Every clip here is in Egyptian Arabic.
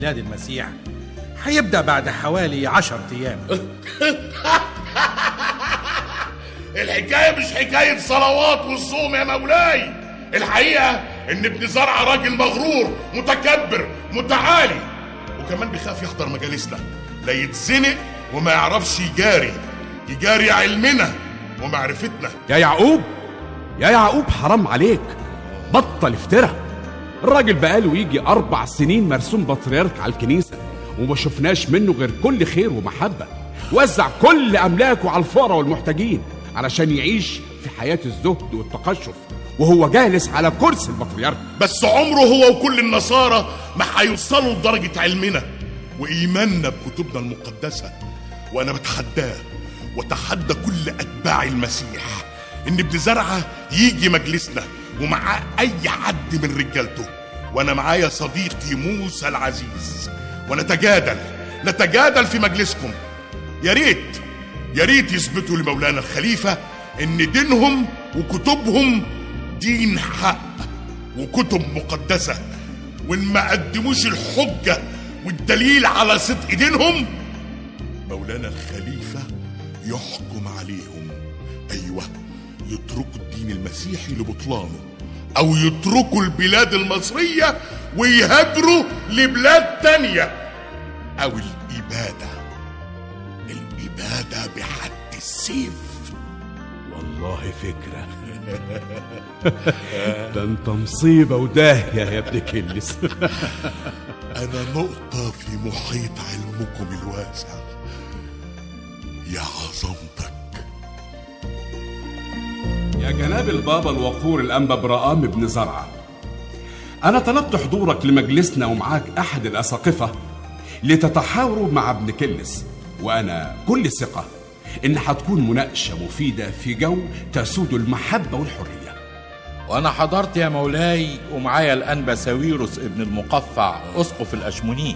ميلاد المسيح هيبدأ بعد حوالي عشر أيام الحكاية مش حكاية صلوات والصوم يا مولاي الحقيقة ان ابن زرعة راجل مغرور متكبر متعالي وكمان بيخاف يحضر مجالسنا لا يتزنق وما يعرفش يجاري يجاري علمنا ومعرفتنا يا يعقوب يا يعقوب حرام عليك بطل افترى الراجل بقاله يجي أربع سنين مرسوم بطريرك على الكنيسة وما شفناش منه غير كل خير ومحبة وزع كل أملاكه على الفقراء والمحتاجين علشان يعيش في حياة الزهد والتقشف وهو جالس على كرسي البطريرك بس عمره هو وكل النصارى ما هيوصلوا لدرجة علمنا وإيماننا بكتبنا المقدسة وأنا بتحداه وتحدى كل أتباع المسيح إن ابن زرعة يجي مجلسنا ومعاه أي حد من رجالته وأنا معايا صديقي موسى العزيز ونتجادل نتجادل في مجلسكم يا ريت يا ريت يثبتوا لمولانا الخليفة إن دينهم وكتبهم دين حق وكتب مقدسة وإن ما قدموش الحجة والدليل على صدق دينهم مولانا الخليفة يحكم عليهم أيوة يتركوا الدين المسيحي لبطلانه أو يتركوا البلاد المصرية ويهاجروا لبلاد تانية أو الإبادة الإبادة بحد السيف والله فكرة ده انت مصيبة وداهية يا ابن كلس أنا نقطة في محيط علمكم الواسع يا عظمتك يا جناب البابا الوقور الأنبا برقام بن زرعة أنا طلبت حضورك لمجلسنا ومعاك أحد الأساقفة لتتحاوروا مع ابن كلس وأنا كل ثقة إن هتكون مناقشة مفيدة في جو تسود المحبة والحرية وأنا حضرت يا مولاي ومعايا الأنبا ساويروس ابن المقفع أسقف الأشمونين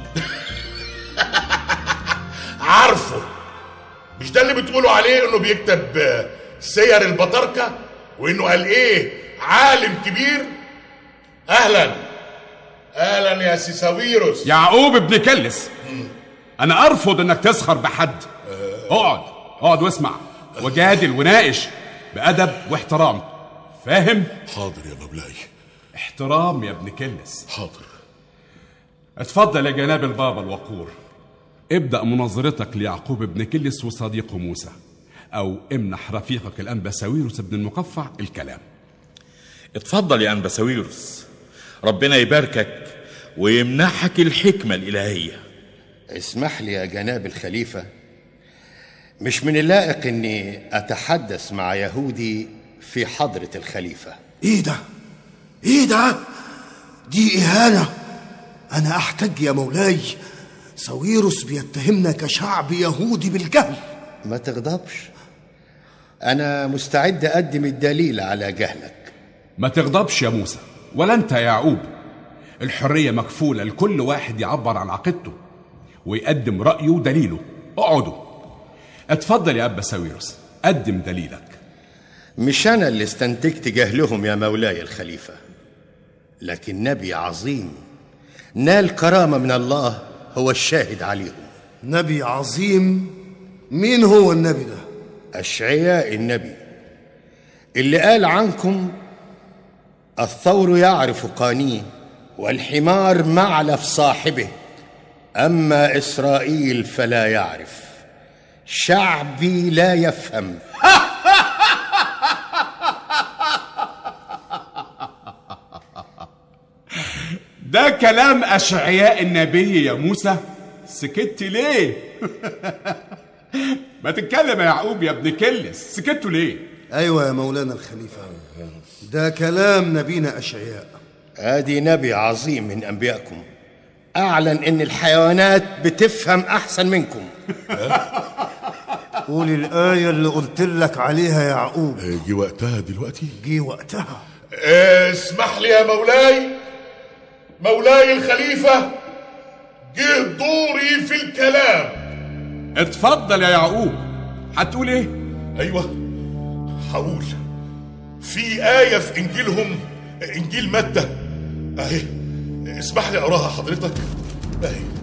عارفه مش ده اللي بتقولوا عليه انه بيكتب آه، سير البطاركة وانه قال ايه عالم كبير اهلا اهلا يا سيساويروس يعقوب ابن كلس أنا أرفض إنك تسخر بحد اقعد اقعد واسمع وجادل وناقش بأدب واحترام فاهم؟ حاضر يا مولاي احترام يا ابن كلس حاضر اتفضل يا جناب البابا الوقور ابدأ مناظرتك ليعقوب ابن كلس وصديقه موسى أو امنح رفيقك الأنبا ساويروس ابن المقفع الكلام اتفضل يا أنبا ساويروس ربنا يباركك ويمنحك الحكمة الإلهية اسمح لي يا جناب الخليفة مش من اللائق اني اتحدث مع يهودي في حضرة الخليفة ايه ده ايه ده دي اهانه انا احتج يا مولاي ساويروس بيتهمنا كشعب يهودي بالجهل ما تغضبش انا مستعد اقدم الدليل على جهلك ما تغضبش يا موسى ولا انت يا يعقوب الحرية مكفولة لكل واحد يعبر عن عقيدته ويقدم رأيه ودليله اقعدوا اتفضل يا أبا ساويروس قدم دليلك مش انا اللي استنتجت جهلهم يا مولاي الخليفة لكن نبي عظيم نال كرامة من الله هو الشاهد عليهم نبي عظيم مين هو النبي ده أشعياء النبي اللي قال عنكم الثور يعرف قانيه والحمار معلف صاحبه أما إسرائيل فلا يعرف شعبي لا يفهم ده كلام أشعياء النبي يا موسى سكت ليه ما تتكلم يا يعقوب يا ابن كلس سكتوا ليه ايوه يا مولانا الخليفه ده كلام نبينا اشعياء ادي نبي عظيم من انبيائكم اعلن ان الحيوانات بتفهم احسن منكم قول الايه اللي قلت لك عليها يا يعقوب جه وقتها دلوقتي جه وقتها اسمح لي يا مولاي مولاي الخليفة جه دوري في الكلام اتفضل يا يعقوب هتقول ايه ايوه هقول في آية في إنجيلهم إنجيل متى أهي اسمح لي أقراها حضرتك اهي